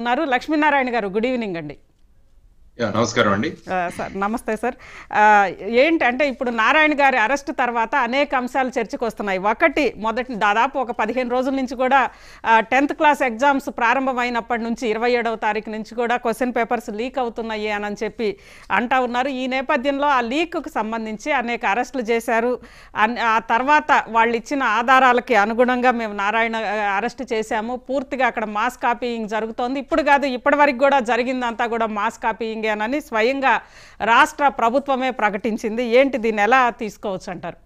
ఉన్నారు లక్ష్మీనారాయణ గారు good evening అండి యా నమస్కారం అండి ఆ, సార్ నమస్తే సార్ ఆ, ఏంటి అంటే ఇప్పుడు నారాయణ గారి అరెస్ట్ తర్వాత అనేక అంశాలు చర్చకు వస్తున్నాయి ఒకటి మొదటి దాదాపు ఒక పదిహేను రోజుల నుంచి కూడా టెన్త్ క్లాస్ ఎగ్జామ్స్ ప్రారంభమైనప్పటి నుంచి ఇరవై ఏడవ తారీఖు నుంచి కూడా క్వశ్చన్ పేపర్స్ లీక్ అవుతున్నాయి అని చెప్పి అంటా ఉన్నారు ఈ నేపథ్యంలో ఆ లీక్కు సంబంధించి అనేక అరెస్టులు చేశారు అన్- ఆ తర్వాత వాళ్ళు ఇచ్చిన ఆధారాలకి అనుగుణంగా మేము నారాయణ ఆ, అరెస్ట్ చేశాము పూర్తిగా అక్కడ మాస్ కాపీయింగ్ జరుగుతోంది ఇప్పుడు కాదు ఇప్పటి వరకు కూడా జరిగిందంతా కూడా మాస్ కాపీయింగ్ అని స్వయంగా రాష్ట్ర ప్రభుత్వమే ప్రకటించింది ఏంటి దీన్ని ఎలా తీసుకోవచ్చు అంటారు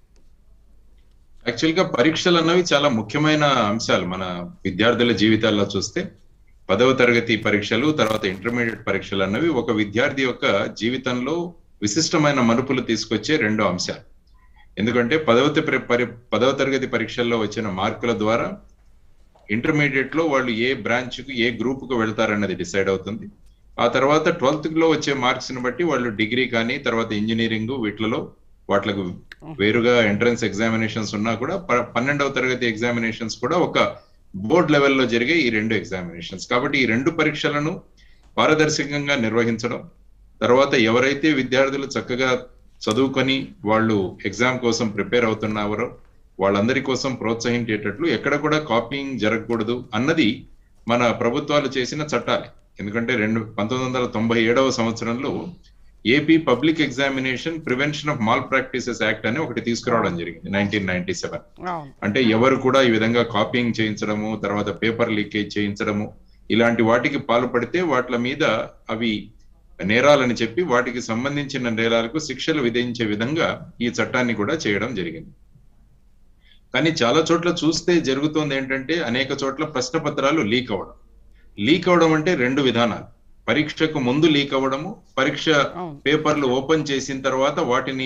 యాక్చువల్ గా పరీక్షలు అన్నవి చాలా ముఖ్యమైన అంశాలు మన విద్యార్థుల జీవితాల్లో చూస్తే పదవ తరగతి పరీక్షలు తర్వాత ఇంటర్మీడియట్ పరీక్షలు అన్నవి ఒక విద్యార్థి యొక్క జీవితంలో విశిష్టమైన మలుపులు తీసుకొచ్చే రెండు అంశాలు ఎందుకంటే పదవ త- పరి- పదవ తరగతి పరీక్షల్లో వచ్చిన మార్కుల ద్వారా ఇంటర్మీడియట్ లో వాళ్ళు ఏ బ్రాంచ్ కు ఏ గ్రూప్ కు వెళ్తారన్నది డిసైడ్ అవుతుంది ఆ తర్వాత ట్వెల్త్ లో వచ్చే మార్క్స్ ని బట్టి వాళ్ళు డిగ్రీ కానీ తర్వాత ఇంజనీరింగ్ వీటిలలో వాటికి వేరుగా ఎంట్రన్స్ ఎగ్జామినేషన్స్ ఉన్నా కూడా ప- పన్నెండవ తరగతి ఎగ్జామినేషన్స్ కూడా ఒక బోర్డ్ లెవెల్లో జరిగే ఈ రెండు ఎగ్జామినేషన్స్ కాబట్టి ఈ రెండు పరీక్షలను పారదర్శకంగా నిర్వహించడం తర్వాత ఎవరైతే విద్యార్థులు చక్కగా చదువుకొని వాళ్ళు ఎగ్జామ్ కోసం ప్రిపేర్ అవుతున్నారో వాళ్ళందరి కోసం ప్రోత్సహించేటట్లు ఎక్కడ కూడా కాపీయింగ్ జరగకూడదు అన్నది మన ప్రభుత్వాలు చేసిన చట్టాలే ఎందుకంటే రెండు పంతొమ్మిది వందల తొంభై ఏడవ సంవత్సరంలో AP public examination prevention of malpractices act అని ఒకటి తీసుకురావడం జరిగింది నైన్టీన్ నైన్టీ సెవెన్ అవును అంటే ఎవరు కూడా ఈ విధంగా కాపీయింగ్ చేయించడము తర్వాత పేపర్ లీకేజ్ చేయించడము ఇలాంటి వాటికి పాల్పడితే వాటి మీద అవి నేరాలని చెప్పి వాటికి సంబంధించిన నేరాలకు శిక్షలు విధించే విధంగా ఈ చట్టాన్ని కూడా చేయడం జరిగింది కానీ చాలా చోట్ల చూస్తే జరుగుతోంది ఏంటంటే అనేక చోట్ల ప్రశ్న పత్రాలు లీక్ అవ్వడం లీక్ అవ్వడం అంటే రెండు విధానాలు పరీక్షకు ముందు లీక్ అవ్వడము పరీక్ష అవును పేపర్లు ఓపెన్ చేసిన తర్వాత వాటిని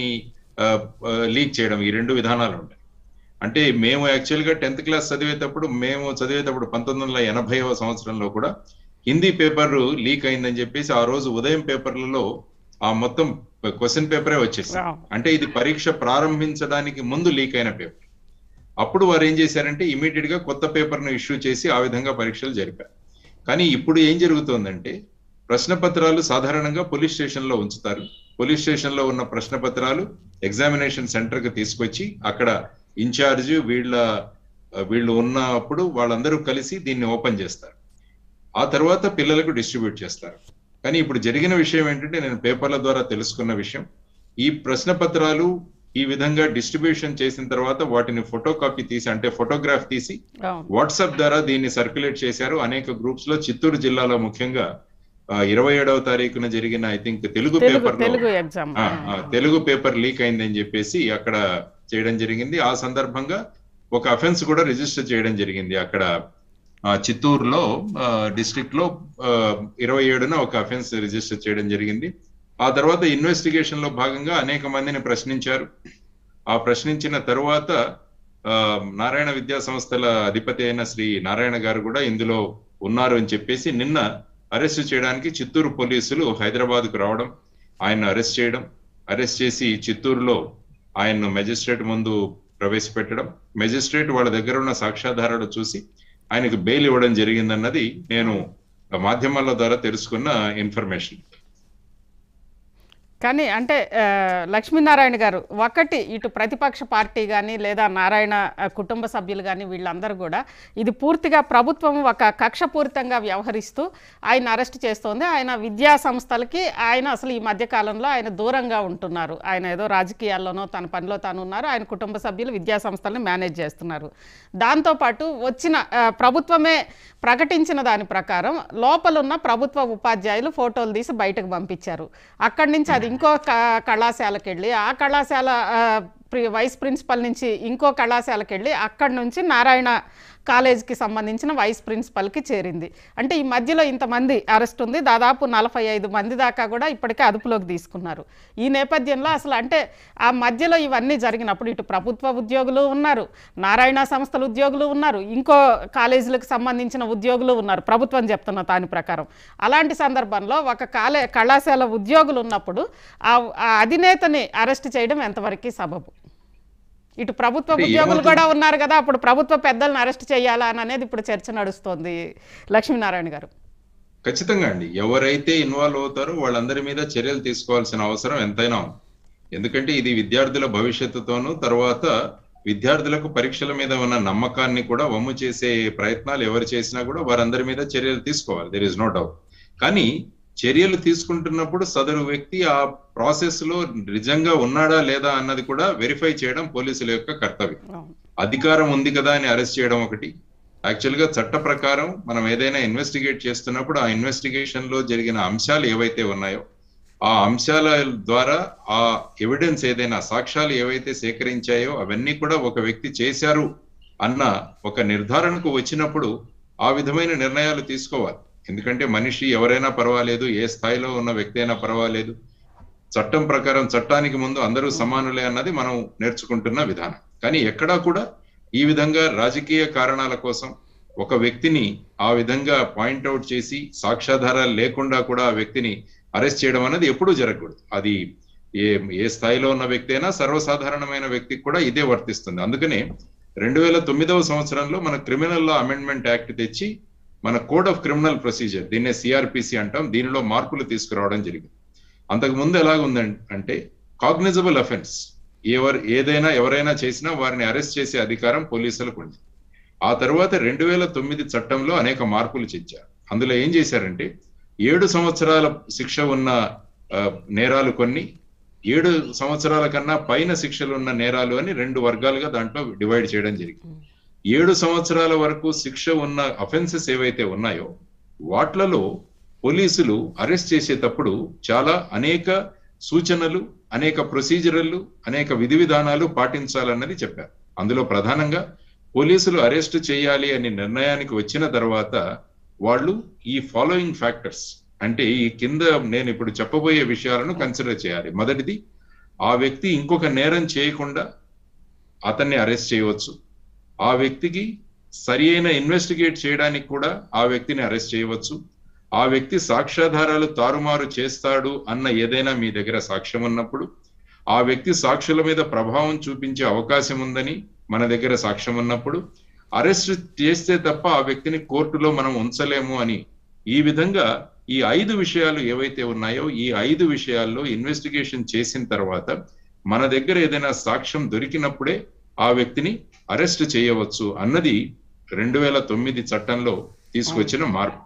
లీక్ చేయడం ఈ రెండు విధానాలు ఉంటాయి అంటే మేము యాక్చువల్ గా టెన్త్ క్లాస్ చదివేటప్పుడు మేము చదివేటప్పుడు పంతొమ్మిది వందల ఎనభైవ సంవత్సరంలో కూడా హిందీ పేపర్ లీక్ అయిందని చెప్పేసి ఆ రోజు ఉదయం పేపర్లలో ఆ మొత్తం క్వశ్చన్ పేపరే వచ్చేసి అవును అంటే ఇది పరీక్ష ప్రారంభించడానికి ముందు లీక్ అయిన పేపర్ అప్పుడు వారు ఏం చేశారంటే ఇమీడియట్ గా కొత్త పేపర్ ను ఇష్యూ చేసి ఆ విధంగా పరీక్షలు జరిపారు కానీ ఇప్పుడు ఏం జరుగుతోందంటే ప్రశ్న పత్రాలు సాధారణంగా పోలీస్ స్టేషన్ లో ఉంచుతారు పోలీస్ స్టేషన్ లో ఉన్న ప్రశ్న పత్రాలు ఎగ్జామినేషన్ సెంటర్ కి తీసుకొచ్చి అక్కడ ఇన్ఛార్జ్ వీళ్ళ వీళ్ళు ఉన్నప్పుడు వాళ్ళందరూ కలిసి దీన్ని ఓపెన్ చేస్తారు ఆ తర్వాత పిల్లలకు డిస్ట్రిబ్యూట్ చేస్తారు కానీ ఇప్పుడు జరిగిన విషయం ఏంటంటే నేను పేపర్ల ద్వారా తెలుసుకున్న విషయం ఈ ప్రశ్న పత్రాలు ఈ విధంగా డిస్ట్రిబ్యూషన్ చేసిన తర్వాత వాటిని ఫోటో కాపీ తీసి అంటే ఫోటోగ్రాఫ్ తీసి అవును వాట్సాప్ ద్వారా దీన్ని సర్క్యులేట్ చేశారు అనేక గ్రూప్స్ లో చిత్తూరు జిల్లాలో ముఖ్యంగా ఇరవై ఏడవ తారీఖున జరిగిన I think Telugu Telugu paper లో తెలుగు ఎగ్జామ్ ఆ, ఆ, తెలుగు పేపర్ లీక్ అయిందని చెప్పేసి అక్కడ చేయడం జరిగింది ఆ సందర్భంగా ఒక అఫెన్స్ కూడా రిజిస్టర్ చేయడం జరిగింది అక్కడ ఆ, చిత్తూరులో డిస్ట్రిక్ట్ లో ఇరవై ఏడున ఒక అఫెన్స్ రిజిస్టర్ చేయడం జరిగింది ఆ తర్వాత ఇన్వెస్టిగేషన్ లో భాగంగా అనేక మందిని ప్రశ్నించారు ఆ ప్రశ్నించిన తరువాత ఆ, నారాయణ విద్యా సంస్థల అధిపతి అయిన శ్రీ నారాయణ గారు కూడా ఇందులో ఉన్నారు అని చెప్పేసి నిన్న అరెస్ట్ చేయడానికి చిత్తూరు పోలీసులు హైదరాబాద్ కు రావడం ఆయన అరెస్ట్ చేయడం అరెస్ట్ చేసి చిత్తూరులో ఆయన్ను మెజిస్ట్రేట్ ముందు ప్రవేశపెట్టడం మెజిస్ట్రేట్ వాళ్ళ దగ్గర ఉన్న సాక్ష్యాధారాలు చూసి ఆయనకు బెయిల్ ఇవ్వడం జరిగిందన్నది నేను మాధ్యమాల ద్వారా తెలుసుకున్న ఇన్ఫర్మేషన్ కానీ అంటే ఆ, లక్ష్మీనారాయణ గారు ఒకటి ఇటు ప్రతిపక్ష పార్టీ కానీ లేదా నారాయణ ఆ, కుటుంబ సభ్యులు కానీ వీళ్ళందరూ కూడా ఇది పూర్తిగా ప్రభుత్వం ఒక కక్షపూరితంగా వ్యవహరిస్తూ ఆయన అరెస్ట్ చేస్తోంది ఆయన విద్యా సంస్థలకి ఆయన అసలు ఈ మధ్య కాలంలో ఆయన దూరంగా ఉంటున్నారు ఆయన ఏదో రాజకీయాల్లోనో తన పనిలో తాను ఉన్నారు ఆయన కుటుంబ సభ్యులు విద్యా సంస్థలను మేనేజ్ చేస్తున్నారు దాంతోపాటు వచ్చిన ఆ, ప్రభుత్వమే ప్రకటించిన దాని ప్రకారం లోపలున్న ప్రభుత్వ ఉపాధ్యాయులు ఫోటోలు తీసి బయటకు పంపించారు అక్కడి నుంచి అది ఇంకో క- కళాశాలకు వెళ్ళి ఆ కళాశాల ఆ, ప్రి- వైస్ ప్రిన్సిపల్ నుంచి ఇంకో కళాశాలకు వెళ్ళి అక్కడి నుంచి నారాయణ కాలేజీకి సంబంధించిన వైస్ ప్రిన్సిపల్కి చేరింది అంటే ఈ మధ్యలో ఇంతమంది అరెస్ట్ ఉంది దాదాపు నలభై ఐదు మంది దాకా కూడా ఇప్పటికే అదుపులోకి తీసుకున్నారు ఈ నేపథ్యంలో అసలు అంటే ఆ మధ్యలో ఇవన్నీ జరిగినప్పుడు ఇటు ప్రభుత్వ ఉద్యోగులు ఉన్నారు నారాయణ సంస్థల ఉద్యోగులు ఉన్నారు ఇంకో కాలేజీలకు సంబంధించిన ఉద్యోగులు ఉన్నారు ప్రభుత్వం చెప్తున్న దాని ప్రకారం అలాంటి సందర్భంలో ఒక కాలే కళాశాల ఉద్యోగులు ఉన్నప్పుడు ఆ ఆ అధినేతని అరెస్ట్ చేయడం ఎంతవరకు సబబు ఇటు ప్రభుత్వ అంటే ఉద్యోగులు ఏమవుతుంది? కూడా ఉన్నారు కదా అప్పుడు ప్రభుత్వ పెద్దలను అరెస్ట్ చేయాలా అని అనేది ఇప్పుడు చర్చ నడుస్తోంది లక్ష్మీనారాయణ గారు ఖచ్చితంగా అండి ఎవరైతే ఇన్వాల్వ్ అవుతారో వాళ్ళందరి మీద చర్యలు తీసుకోవాల్సిన అవసరం ఎంతైనా ఉంది ఎందుకంటే ఇది విద్యార్థుల భవిష్యత్తుతోనూ తర్వాత విద్యార్థులకు పరీక్షల మీద ఉన్న నమ్మకాన్ని కూడా వమ్ము చేసే ప్రయత్నాలు ఎవరు చేసినా కూడా వారందరి మీద చర్యలు తీసుకోవాలి దెర్ ఇస్ నో డౌట్ కానీ చర్యలు తీసుకుంటున్నప్పుడు సదరు వ్యక్తి ఆ ప్రాసెస్ లో నిజంగా ఉన్నాడా లేదా అన్నది కూడా వెరిఫై చేయడం పోలీసుల యొక్క కర్తవ్యం అవును. అధికారం ఉంది కదా అని అరెస్ట్ చేయడం ఒకటి యాక్చువల్ గా చట్ట ప్రకారం మనం ఏదైనా ఇన్వెస్టిగేట్ చేస్తున్నప్పుడు ఆ ఇన్వెస్టిగేషన్ లో జరిగిన అంశాలు ఏవైతే ఉన్నాయో ఆ అంశాల ద్వారా ఆ ఎవిడెన్స్ ఏదైనా సాక్ష్యాలు ఏవైతే సేకరించాయో అవన్నీ కూడా ఒక వ్యక్తి చేశారు అన్న ఒక నిర్ధారణకు వచ్చినప్పుడు ఆ విధమైన నిర్ణయాలు తీసుకోవాలి ఎందుకంటే మనిషి ఎవరైనా పర్వాలేదు ఏ స్థాయిలో ఉన్న వ్యక్తి అయినా పర్వాలేదు చట్టం ప్రకారం చట్టానికి ముందు అందరూ సమానులే అన్నది మనం నేర్చుకుంటున్న విధానం కానీ ఎక్కడా కూడా ఈ విధంగా రాజకీయ కారణాల కోసం ఒక వ్యక్తిని ఆ విధంగా పాయింట్అవుట్ చేసి సాక్ష్యాధారాలు లేకుండా కూడా ఆ వ్యక్తిని అరెస్ట్ చేయడం అనేది ఎప్పుడూ జరగకూడదు అది ఏ ఏ స్థాయిలో ఉన్న వ్యక్తి అయినా సర్వసాధారణమైన వ్యక్తికి కూడా ఇదే వర్తిస్తుంది అందుకనే రెండు వేల తొమ్మిదవ సంవత్సరంలో మన క్రిమినల్ లా అమెండ్మెంట్ యాక్ట్ తెచ్చి మన కోడ్ ఆఫ్ క్రిమినల్ ప్రొసీజర్ దీన్నే సిఆర్పిసి అంటాం దీనిలో మార్పులు తీసుకురావడం జరిగింది అంతకు ముందు ఎలాగుందండి అంటే కాగ్నిజబుల్ అఫెన్స్ ఎవరు ఏదైనా ఎవరైనా చేసినా వారిని అరెస్ట్ చేసే అధికారం పోలీసులకు ఉంది ఆ తర్వాత రెండు వేల తొమ్మిది చట్టంలో అనేక మార్పులు చేశారు అందులో ఏం చేశారంటే ఏడు సంవత్సరాల శిక్ష ఉన్న ఆ, నేరాలు కొన్ని ఏడు సంవత్సరాల కన్నా పైన శిక్షలు ఉన్న నేరాలు అని రెండు వర్గాలుగా దాంట్లో డివైడ్ చేయడం జరిగింది ఏడు సంవత్సరాల వరకు శిక్ష ఉన్న అఫెన్సెస్ ఏవైతే ఉన్నాయో వాట్లలో పోలీసులు అరెస్ట్ చేసేటప్పుడు చాలా అనేక సూచనలు అనేక ప్రొసీజరల్ అనేక విధి విధానాలు పాటించాలన్నది చెప్పారు అందులో ప్రధానంగా పోలీసులు అరెస్ట్ చేయాలి అని నిర్ణయానికి వచ్చిన తర్వాత వాళ్ళు ఈ ఫాలోయింగ్ ఫ్యాక్టర్స్ అంటే ఈ కింద నేను ఇప్పుడు చెప్పబోయే విషయాలను కన్సిడర్ చేయాలి మొదటిది ఆ వ్యక్తి ఇంకొక నేరం చేయకుండా అతన్ని అరెస్ట్ చేయవచ్చు ఆ వ్యక్తికి సరి అయిన ఇన్వెస్టిగేట్ చేయడానికి కూడా ఆ వ్యక్తిని అరెస్ట్ చేయవచ్చు ఆ వ్యక్తి సాక్ష్యాధారాలు తారుమారు చేస్తాడు అన్న ఏదైనా మీ దగ్గర సాక్ష్యం ఉన్నప్పుడు ఆ వ్యక్తి సాక్షుల మీద ప్రభావం చూపించే అవకాశం ఉందని మన దగ్గర సాక్ష్యం ఉన్నప్పుడు అరెస్ట్ చేస్తే తప్ప ఆ వ్యక్తిని కోర్టులో మనం ఉంచలేము అని ఈ విధంగా ఈ ఐదు విషయాలు ఏవైతే ఉన్నాయో ఈ ఐదు విషయాల్లో ఇన్వెస్టిగేషన్ చేసిన తర్వాత మన దగ్గర ఏదైనా సాక్ష్యం దొరికినప్పుడే ఆ వ్యక్తిని అరెస్ట్ చేయవచ్చు అన్నది రెండు వేల తొమ్మిది చట్టంలో తీసుకొచ్చిన మార్పు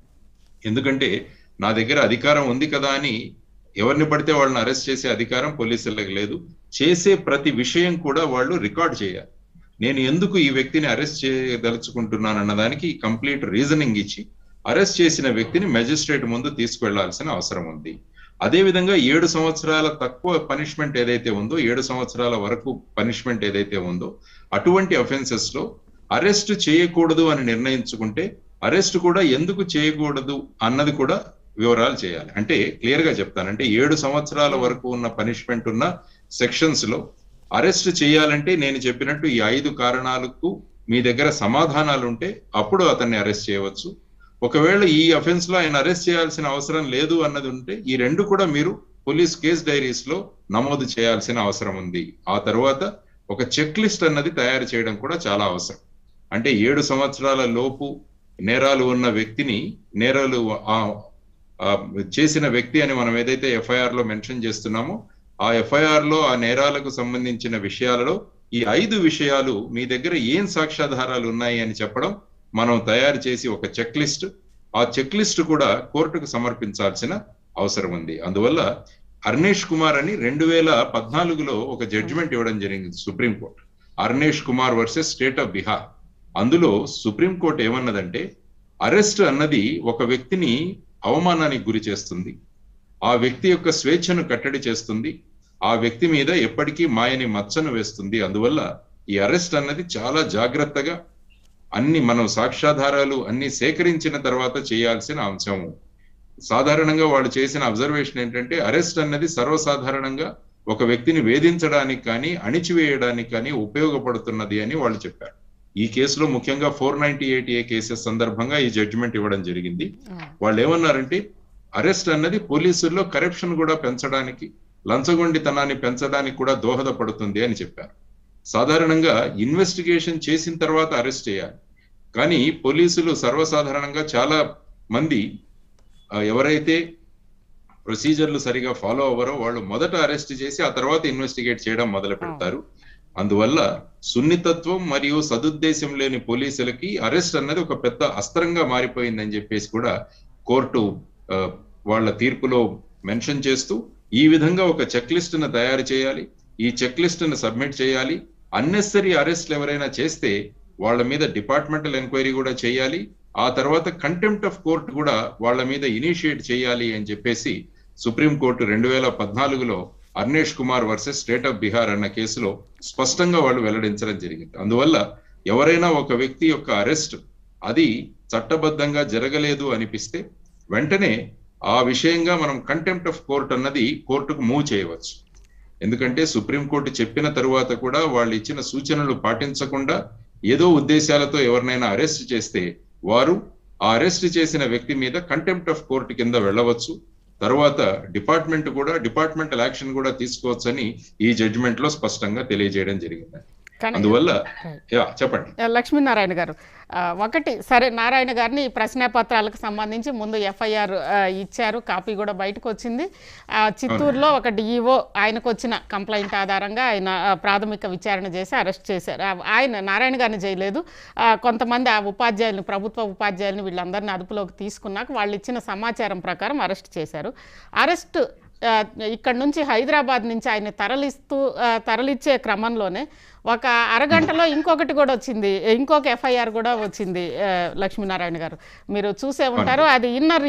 ఎందుకంటే నా దగ్గర అధికారం ఉంది కదా అని ఎవరిని పడితే వాళ్ళని అరెస్ట్ చేసే అధికారం పోలీసులకు లేదు చేసే ప్రతి విషయం కూడా వాళ్ళు రికార్డ్ చేయాలి నేను ఎందుకు ఈ వ్యక్తిని అరెస్ట్ చేయదలుచుకుంటున్నాను అన్నదానికి కంప్లీట్ రీజనింగ్ ఇచ్చి అరెస్ట్ చేసిన వ్యక్తిని మెజిస్ట్రేట్ ముందు తీసుకువెళ్లాల్సిన అవసరం ఉంది అదే విధంగా ఏడు సంవత్సరాల తక్కువ పనిష్మెంట్ ఏదైతే ఉందో ఏడు సంవత్సరాల వరకు పనిష్మెంట్ ఏదైతే ఉందో అటువంటి అఫెన్సెస్ లో అరెస్ట్ చేయకూడదు అని నిర్ణయించుకుంటే అరెస్ట్ కూడా ఎందుకు చేయకూడదు అన్నది కూడా వివరాలు చేయాలి అంటే క్లియర్ గా చెప్తాను అంటే ఏడు సంవత్సరాల వరకు ఉన్న పనిష్మెంట్ ఉన్న సెక్షన్స్ లో అరెస్ట్ చేయాలంటే నేను చెప్పినట్టు ఈ ఐదు కారణాలకు మీ దగ్గర సమాధానాలు ఉంటే అప్పుడు అతన్ని అరెస్ట్ చేయవచ్చు ఒకవేళ ఈ అఫెన్స్ లో ఆయన అరెస్ట్ చేయాల్సిన అవసరం లేదు అన్నది ఉంటే ఈ రెండు కూడా మీరు పోలీస్ కేస్ డైరీస్ లో నమోదు చేయాల్సిన అవసరం ఉంది ఆ తర్వాత ఒక చెక్ లిస్ట్ అన్నది తయారు చేయడం కూడా చాలా అవసరం అంటే ఏడు సంవత్సరాల లోపు నేరాలు ఉన్న వ్యక్తిని నేరాలు ఆ- ఆ చేసిన వ్యక్తి అని మనం ఏదైతే ఎఫ్ఐఆర్ లో మెన్షన్ చేస్తున్నామో ఆ ఎఫ్ఐఆర్ లో ఆ నేరాలకు సంబంధించిన విషయాలలో ఈ ఐదు విషయాలు మీ దగ్గర ఏం సాక్ష్యాధారాలు ఉన్నాయి అని చెప్పడం మనం తయారు చేసి ఒక చెక్ లిస్ట్ ఆ చెక్ లిస్ట్ కూడా కోర్టుకు సమర్పించాల్సిన అవసరం ఉంది అందువల్ల అర్నేష్ కుమార్ అని రెండు వేల పద్నాలుగులో ఒక జడ్జిమెంట్ ఇవ్వడం జరిగింది supreme court Arnesh Kumar versus state of Bihar అందులో సుప్రీంకోర్టు ఏమన్నదంటే అరెస్ట్ అన్నది ఒక వ్యక్తిని అవమానానికి గురి చేస్తుంది ఆ వ్యక్తి యొక్క స్వేచ్ఛను కట్టడి చేస్తుంది ఆ వ్యక్తి మీద ఎప్పటికీ మాయని మచ్చను వేస్తుంది అందువల్ల ఈ అరెస్ట్ అన్నది చాలా జాగ్రత్తగా అన్ని మనం సాక్ష్యాధారాలు అన్ని సేకరించిన తర్వాత చేయాల్సిన అంశం సాధారణంగా వాళ్ళు చేసిన అబ్జర్వేషన్ ఏంటంటే అరెస్ట్ అన్నది సర్వసాధారణంగా ఒక వ్యక్తిని వేధించడానికి కానీ అణిచివేయడానికి కానీ ఉపయోగపడుతున్నది అని వాళ్ళు చెప్పారు ఈ కేసులో ముఖ్యంగా four ninety eight A cases సందర్భంగా ఈ జడ్జిమెంట్ ఇవ్వడం జరిగింది వాళ్ళు ఏమన్నారంటే అరెస్ట్ అన్నది పోలీసుల్లో కరప్షన్ కూడా పెంచడానికి లంచగొండితనాన్ని పెంచడానికి కూడా దోహదపడుతుంది అని చెప్పారు సాధారణంగా ఇన్వెస్టిగేషన్ చేసిన తర్వాత అరెస్ట్ చేయాలి కానీ పోలీసులు సర్వసాధారణంగా చాలా మంది ఆ, ఎవరైతే ప్రొసీజర్లు సరిగా ఫాలో అవ్వరో వాళ్ళు మొదట అరెస్ట్ చేసి ఆ తర్వాత ఇన్వెస్టిగేట్ చేయడం మొదలు పెడతారు అందువల్ల సున్నితత్వం మరియు సదుద్దేశం లేని పోలీసులకి అరెస్ట్ అన్నది ఒక పెద్ద అస్త్రంగా మారిపోయిందని చెప్పేసి కూడా కోర్టు ఆ, వాళ్ళ తీర్పులో మెన్షన్ చేస్తూ ఈ విధంగా ఒక చెక్ లిస్ట్ ను తయారు చేయాలి ఈ చెక్ లిస్ట్ ను సబ్మిట్ చేయాలి అన్నెసరీ అరెస్ట్లు ఎవరైనా చేస్తే వాళ్ళ మీద డిపార్ట్మెంటల్ ఎంక్వైరీ కూడా చేయాలి ఆ తర్వాత కంటెంప్ట్ ఆఫ్ కోర్ట్ కూడా వాళ్ళ మీద ఇనిషియేట్ చేయాలి అని చెప్పేసి సుప్రీం కోర్టు రెండు వేల పద్నాలుగులో Arnesh Kumar versus state of Bihar అన్న కేసులో స్పష్టంగా వాళ్ళు వెల్లడించడం జరిగింది అందువల్ల ఎవరైనా ఒక వ్యక్తి యొక్క అరెస్ట్ అది చట్టబద్ధంగా జరగలేదు అనిపిస్తే వెంటనే ఆ విషయంగా మనం కంటెంప్ట్ ఆఫ్ కోర్ట్ అన్నది కోర్టుకు మూవ్ చేయవచ్చు ఎందుకంటే సుప్రీం కోర్టు చెప్పిన తరువాత కూడా వాళ్ళు ఇచ్చిన సూచనలు పాటించకుండా ఏదో ఉద్దేశాలతో ఎవరినైనా అరెస్ట్ చేస్తే వారు ఆ అరెస్ట్ చేసిన వ్యక్తి మీద కంటెంప్ట్ ఆఫ్ కోర్టు కింద వెళ్ళవచ్చు తర్వాత డిపార్ట్మెంట్ కూడా డిపార్ట్మెంటల్ యాక్షన్ కూడా తీసుకోవచ్చని ఈ జడ్జిమెంట్ లో స్పష్టంగా తెలియజేయడం జరిగింది కానీ అందువల్ల యా చెప్పండి లక్ష్మీనారాయణ గారు ఆ, ఒకటి సరే నారాయణ గారిని ఈ ప్రశ్నాపత్రాలకు సంబంధించి ముందు ఎఫ్ఐఆర్ ఇచ్చారు కాపీ కూడా బయటకు వచ్చింది ఆ, చిత్తూరులో ఒక డిఈఓ ఆయనకు వచ్చిన కంప్లైంట్ ఆధారంగా ఆయన ఆ, ప్రాథమిక విచారణ చేసి అరెస్ట్ చేశారు ఆ, ఆయన నారాయణ గారిని చేయలేదు ఆ, కొంతమంది ఆ ఉపాధ్యాయులను ప్రభుత్వ ఉపాధ్యాయులను వీళ్ళందరినీ అదుపులోకి తీసుకున్నాక వాళ్ళు ఇచ్చిన సమాచారం ప్రకారం అరెస్ట్ చేశారు అరెస్ట్ ఆ, ఇక్కడ నుంచి హైదరాబాద్ నుంచి ఆయన తరలిస్తూ ఆ, తరలిచ్చే క్రమంలోనే ఒక అరగంటలో ఇంకొకటి కూడా వచ్చింది ఇంకొక ఎఫ్ఐఆర్ కూడా వచ్చింది ఆ, లక్ష్మీనారాయణ గారు మీరు చూసే ఉంటారు అది ఇన్నర్